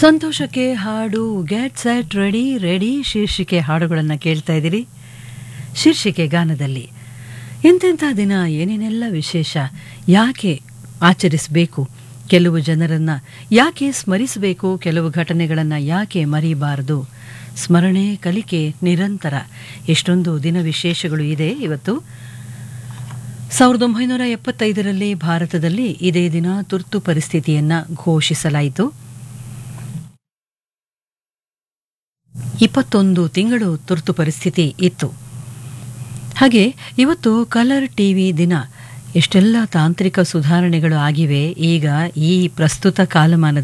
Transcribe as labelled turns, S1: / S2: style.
S1: ಸಂತೋಷಕ್ಕೆ ಹಾಡು get set ready ready ಶೀರ್ಷಿಕೆ ಹಾಡುಗಳನ್ನು ಕೇಳ್ತಾ ಇದ್ದೀರಿ ಶೀರ್ಷಿಕೆ ಗಾನದಲ್ಲಿ ಎಂತೆಂಥ ದಿನ ಏನೇನೆಲ್ಲ ವಿಶೇಷ ಯಾಕೆ ಆಚರಿಸಬೇಕು ಕೆಲವು ಜನರನ್ನು ಯಾಕೆ ಸ್ಮರಿಸಬೇಕು ಕೆಲವು ಘಟನೆಗಳನ್ನು ಯಾಕೆ ಮರಿಬಾರದು ಸ್ಮರಣೆ ಕಲಿಕೆ ನಿರಂತರ ಎಷ್ಟೊಂದು ದಿನ ವಿಶೇಷಗಳು ಇದೆ ಇವತ್ತು ಸಾವಿರದ ಒಂಬೈನೂರ ಎಪ್ಪತ್ತೈದರಲ್ಲಿ ಭಾರತದಲ್ಲಿ ಇದೇ ದಿನ ತುರ್ತು ಪರಿಸ್ಥಿತಿಯನ್ನು ಘೋಷಿಸಲಾಯಿತು ಇಪ್ಪತ್ತೊಂದು ತಿಂಗಳು ತುರ್ತು ಪರಿಸ್ಥಿತಿ ಇತ್ತು ಹಾಗೆ ಇವತ್ತು ಕಲರ್ ಟಿವಿ ದಿನ ಎಷ್ಟೆಲ್ಲ ತಾಂತ್ರಿಕ ಸುಧಾರಣೆಗಳು ಆಗಿವೆ ಈಗ ಈ ಪ್ರಸ್ತುತ ಕಾಲಮಾನದಲ್ಲಿ